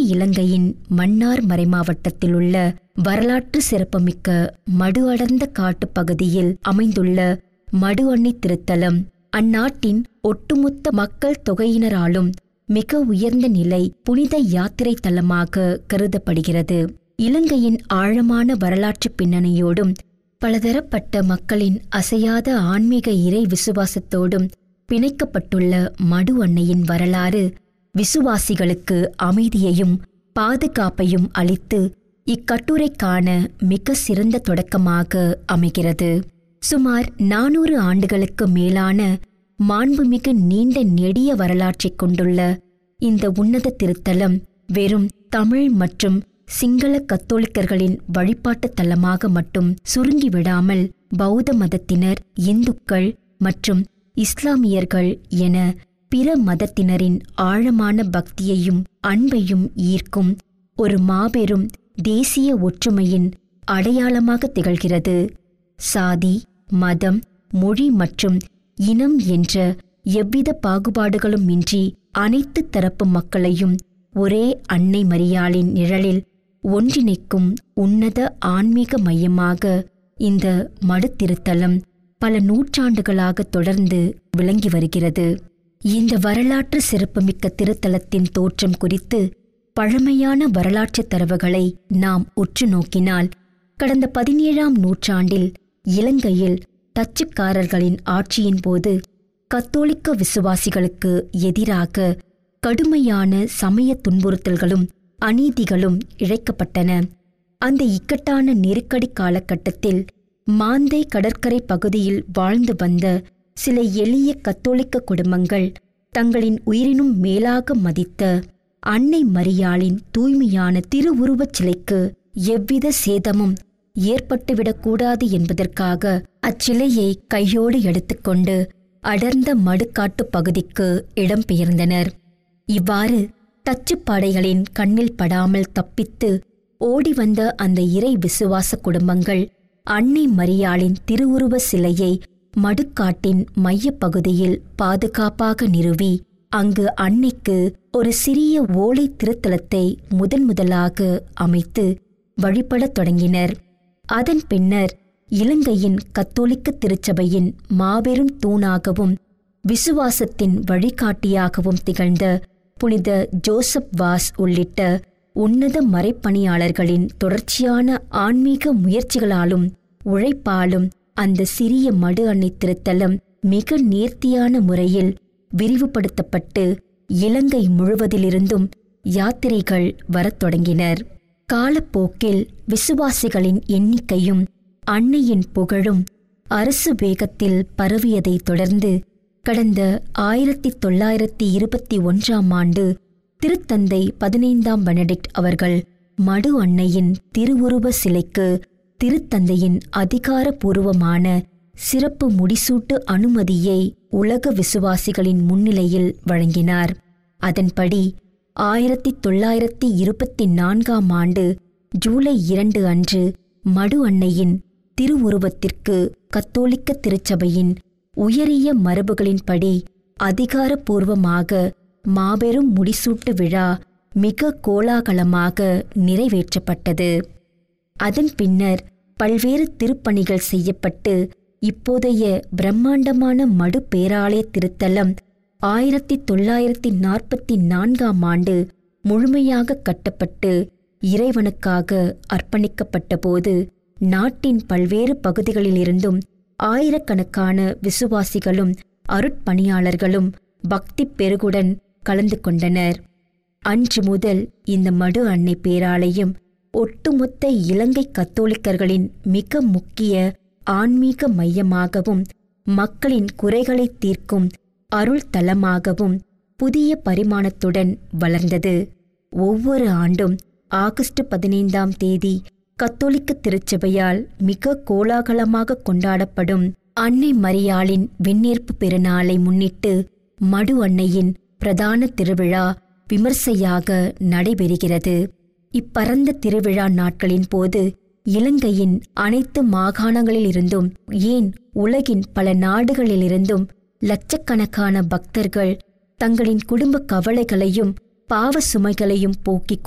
இலங்கையின் மன்னார் மறைமாவட்டத்தில் உள்ள வரலாற்று சிறப்புமிக்க மடு அடர்ந்த காட்டுப் பகுதியில் அமைந்துள்ள மடு அன்னை திருத்தலம் அந்நாட்டின் ஒட்டுமொத்த மக்கள் தொகையினராலும் மிக உயர்ந்த நிலை புனித யாத்திரை தலமாக கருதப்படுகிறது இலங்கையின் ஆழமான வரலாற்று பின்னணியோடும் பலதரப்பட்ட மக்களின் அசையாத ஆன்மீக இறை விசுவாசத்தோடும் பிணைக்கப்பட்டுள்ள மடு அன்னையின் வரலாறு விசுவாசிகளுக்கு அமைதியையும் பாதுகாப்பையும் அளித்து இக்கட்டுரைக்கான மிக சிறந்த தொடக்கமாக அமைகிறது சுமார் நானூறு ஆண்டுகளுக்கு மேலான மாண்புமிகு நீண்ட நெடிய வரலாற்றைக் கொண்டுள்ள இந்த உன்னத திருத்தலம் வெறும் தமிழ் மற்றும் சிங்கள கத்தோலிக்கர்களின் வழிபாட்டுத் தலமாக மட்டும் சுருங்கிவிடாமல் பௌத்த மதத்தினர் இந்துக்கள் மற்றும் இஸ்லாமியர்கள் என பிற மதத்தினரின் ஆழமான பக்தியையும் அன்பையும் ஈர்க்கும் ஒரு மாபெரும் தேசிய ஒற்றுமையின் அடையாளமாக திகழ்கிறது சாதி மதம் மொழி மற்றும் இனம் என்ற எவ்வித பாகுபாடுகளும் இன்றி அனைத்து தரப்பு மக்களையும் ஒரே அன்னை மரியாளின் நிழலில் ஒன்றிணைக்கும் உன்னத ஆன்மீக மையமாக இந்த மடுத்திருத்தலம் பல நூற்றாண்டுகளாக தொடர்ந்து விளங்கி வருகிறது இந்த வரலாற்று சிறப்புமிக்க திருத்தலத்தின் தோற்றம் குறித்து பழமையான வரலாற்றுத் தரவுகளை நாம் உற்று நோக்கினால் கடந்த பதினேழாம் நூற்றாண்டில் இலங்கையில் டச்சுக்காரர்களின் ஆட்சியின் போது கத்தோலிக்க விசுவாசிகளுக்கு எதிராக கடுமையான சமய துன்புறுத்தல்களும் அநீதிகளும் இழைக்கப்பட்டன அந்த இக்கட்டான நெருக்கடி காலகட்டத்தில் மாந்தை கடற்கரை பகுதியில் வாழ்ந்து வந்த சில எளிய கத்தோலிக்க குடும்பங்கள் தங்களின் உயிரினும் மேலாக மதித்த அன்னை மரியாளின் தூய்மையான திருவுருவச் சிலைக்கு எவ்வித சேதமும் ஏற்பட்டுவிடக்கூடாது என்பதற்காக அச்சிலையை கையோடு எடுத்துக்கொண்டு அடர்ந்த மடுக்காட்டு பகுதிக்கு இடம்பெயர்ந்தனர் இவ்வாறு தச்சுப்படைகளின் கண்ணில் படாமல் தப்பித்து ஓடி வந்த அந்த இறை விசுவாச குடும்பங்கள் அன்னை மரியாளின் திருவுருவ சிலையை மடுக்காட்டின் மையப் பகுதியில் பாதுகாப்பாக நிறுவி அங்கு அன்னைக்கு ஒரு சிறிய ஓலை திருத்தலத்தை முதன் முதலாக அமைத்து வழிபடத் தொடங்கினர் அதன் பின்னர் இலங்கையின் கத்தோலிக்க திருச்சபையின் மாபெரும் தூணாகவும் விசுவாசத்தின் வழிகாட்டியாகவும் திகழ்ந்த புனித ஜோசப் வாஸ் உள்ளிட்ட உன்னத மறைப்பணியாளர்களின் தொடர்ச்சியான ஆன்மீக முயற்சிகளாலும் உழைப்பாலும் அந்த சிறிய மடு அன்னை திருத்தலம் மிக நேர்த்தியான முறையில் விரிவுபடுத்தப்பட்டு இலங்கை முழுவதிலிருந்தும் யாத்திரைகள் வரத் தொடங்கினர் காலப்போக்கில் விசுவாசிகளின் எண்ணிக்கையும் அன்னையின் புகழும் அரசு வேகத்தில் பரவியதைத் தொடர்ந்து கடந்த ஆயிரத்தி தொள்ளாயிரத்தி இருபத்தி ஒன்றாம் ஆண்டு திருத்தந்தை பதினைந்தாம் பெனடிக்ட் அவர்கள் மடு அன்னையின் திருவுருவ சிலைக்கு திருத்தந்தையின் அதிகாரபூர்வமான சிறப்பு முடிசூட்டு அனுமதியை உலக விசுவாசிகளின் முன்னிலையில் வழங்கினார் அதன்படி ஆயிரத்தி தொள்ளாயிரத்தி இருபத்தி நான்காம் ஆண்டு ஜூலை இரண்டு அன்று மடு அன்னையின் திருவுருவத்திற்கு கத்தோலிக்க திருச்சபையின் உயரிய மரபுகளின்படி அதிகாரபூர்வமாக மாபெரும் முடிசூட்டு விழா மிக கோலாகலமாக நிறைவேற்றப்பட்டது அதன் பின்னர் பல்வேறு திருப்பணிகள் செய்யப்பட்டு இப்போதைய பிரம்மாண்டமான மடு பேராலய திருத்தலம் ஆயிரத்தி தொள்ளாயிரத்தி நாற்பத்தி நான்காம் ஆண்டு முழுமையாக கட்டப்பட்டு இறைவனுக்காக அர்ப்பணிக்கப்பட்டபோது நாட்டின் பல்வேறு பகுதிகளிலிருந்தும் ஆயிரக்கணக்கான விசுவாசிகளும் அருட்பணியாளர்களும் பக்தி பெருகுடன் கலந்து கொண்டனர் அன்று முதல் இந்த மடு அன்னை பேராலயம் ஒட்டுமொத்த இலங்கை கத்தோலிக்கர்களின் மிக முக்கிய ஆன்மீக மையமாகவும் மக்களின் குறைகளை தீர்க்கும் அருள் தலமாகவும் புதிய பரிமாணத்துடன் வளர்ந்தது ஒவ்வொரு ஆண்டும் ஆகஸ்ட் பதினைந்தாம் தேதி கத்தோலிக்க திருச்சபையால் மிக கோலாகலமாக கொண்டாடப்படும் அன்னை மரியாளின் விண்ணேற்பு பெருநாளை முன்னிட்டு மடு அன்னையின் பிரதான திருவிழா விமர்சையாக நடைபெறுகிறது இப்பரந்த திருவிழா நாட்களின் போது இலங்கையின் அனைத்து மாகாணங்களிலிருந்தும் ஏன் உலகின் பல நாடுகளிலிருந்தும் லட்சக்கணக்கான பக்தர்கள் தங்களின் குடும்ப கவலைகளையும் பாவ சுமைகளையும் போக்கிக்